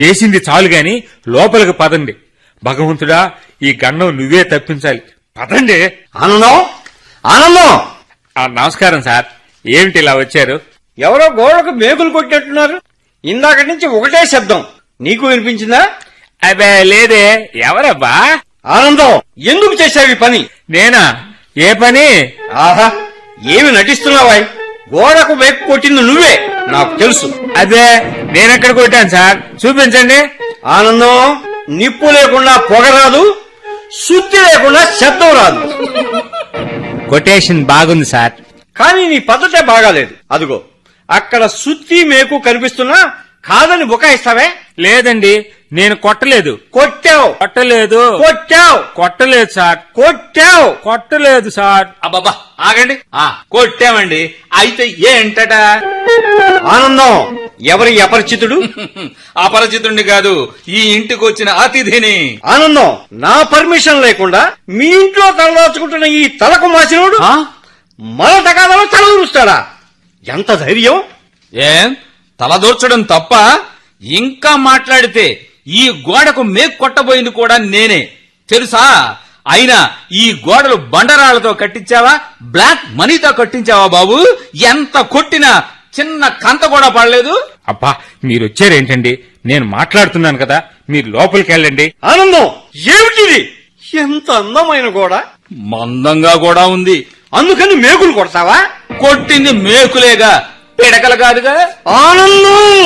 చేసింది చాలు గాని లోపలికి పదండి భగవంతుడా ఈ గండం నువ్వే తప్పించాలి పదండి ఆనందం ఆనందం ఆ, నమస్కారం సార్ ఏమిటి ఇలా వచ్చారు ఎవరో గోడకు మేకులు కొట్టినట్టున్నారు ఇందాక నుంచి ఒకటే శబ్దం నీకు వినిపించిందా అబ్బే లేదే ఎవరబ్బా ఆనందం ఎందుకు చేశావు ఈ పని నేనా ఏ పని ఆహా ఏమి నటిస్తున్నావా గోడకు మేకు కొట్టింది నువ్వే నాకు తెలుసు అదే నేనెక్కడ కొట్టాను సార్ చూపించండి ఆనందం నిప్పు లేకుండా పొగ రాదు శుద్ధి లేకుండా శబ్దం రాదు కొటేషన్ బాగుంది సార్ కానీ నీ పద్ధతే బాగాలేదు అదిగో అక్కడ సుత్తి మేకు కనిపిస్తున్నా కాదని బుకాయిస్తావే లేదండి నేను కొట్టలేదు కొట్టావు కొట్టలేదు కొట్టావు కొట్టలేదు సార్ కొట్టావు కొట్టలేదు సార్ అబ్బబ్బా ఆగండి ఆ కొట్టామండి అయితే ఏంటట ఆనందం ఎవరి అపరిచితుడు అపరిచితుణ్ణి కాదు ఈ ఇంటికి వచ్చిన అతిథిని ఆనందం నా పర్మిషన్ లేకుండా మీ ఇంట్లో తలదాచుకుంటున్న ఈ తలకు మాసినోడు ఆ? మన తగాదాలో తల ఊరుస్తాడా ఎంత ధైర్యం ఏం తలదూర్చడం తప్ప ఇంకా మాట్లాడితే ఈ గోడకు మేక్ కొట్టబోయింది కూడా నేనే తెలుసా అయినా ఈ గోడలు బండరాళ్లతో కట్టించావా బ్లాక్ మనీతో కట్టించావా బాబు ఎంత కొట్టినా చిన్న కంత కూడా పడలేదు అబ్బా మీరు వచ్చారేంటండి నేను మాట్లాడుతున్నాను కదా మీరు లోపలికి వెళ్ళండి ఆనందం ఏమిటిది ఎంత అందమైన గోడ మందంగా కూడా ఉంది అందుకని మేకులు కొడతావా కొట్టింది మేకులేగా పిడకలు కాదుగా ఆనందం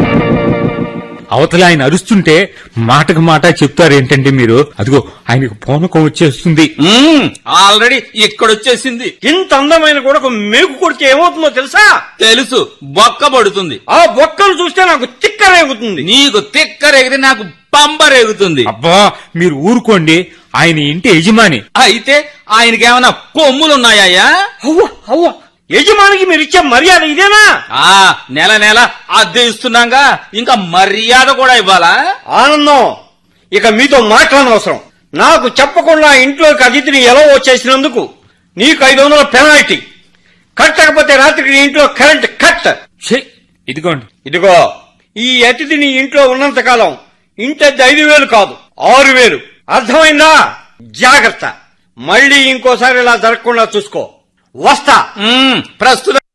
అవతల ఆయన అరుస్తుంటే మాటకు మాట చెప్తారేంటండి మీరు అదిగో ఆయనకు పూనకం వచ్చేస్తుంది మ్మ్, ఆల్రెడీ ఇక్కడొచ్చేసింది ఇంత అందమైన గోడకు మేకు కొడితే ఏమవుతుందో తెలుసా తెలుసు బొక్క పడుతుంది ఆ బొక్కలు చూస్తే నాకు తిక్కరేగుతుంది నీకు తిక్కరేగితే నాకు పంబరేగుతుంది అబ్బా మీరు ఊరుకోండి ఆయన ఇంటి యజమాని అయితే ఆయనకేమైనా కొమ్ములున్నాయా అవ్వ అవ్వ యజమానికి మీరు ఇచ్చే మర్యాద ఇదేనా ఆ నెల నెల అద్దె ఇస్తున్నాగా ఇంకా మర్యాద కూడా ఇవ్వాలా ఆనందం ఇక మీతో మాట్లాడనవసరం నాకు చెప్పకుండా ఇంట్లోకి అతిథిని ఎలా వచ్చేసినందుకు నీకు ఐదు వందల పెనాల్టీ కట్టకపోతే రాత్రికి నీ ఇంట్లో కరెంట్ కట్ ఛీ, ఇదిగోండి ఇదిగో ఈ అతిథి నీ ఇంట్లో ఉన్నంత కాలం ఇంటద్ది ఐదు వేలు కాదు ఆరు వేలు అర్థమైందా జాగ్రత్త మళ్ళీ ఇంకోసారి ఇలా జరగకుండా చూసుకో వస్తా మ్మ్, ప్రస్తుతం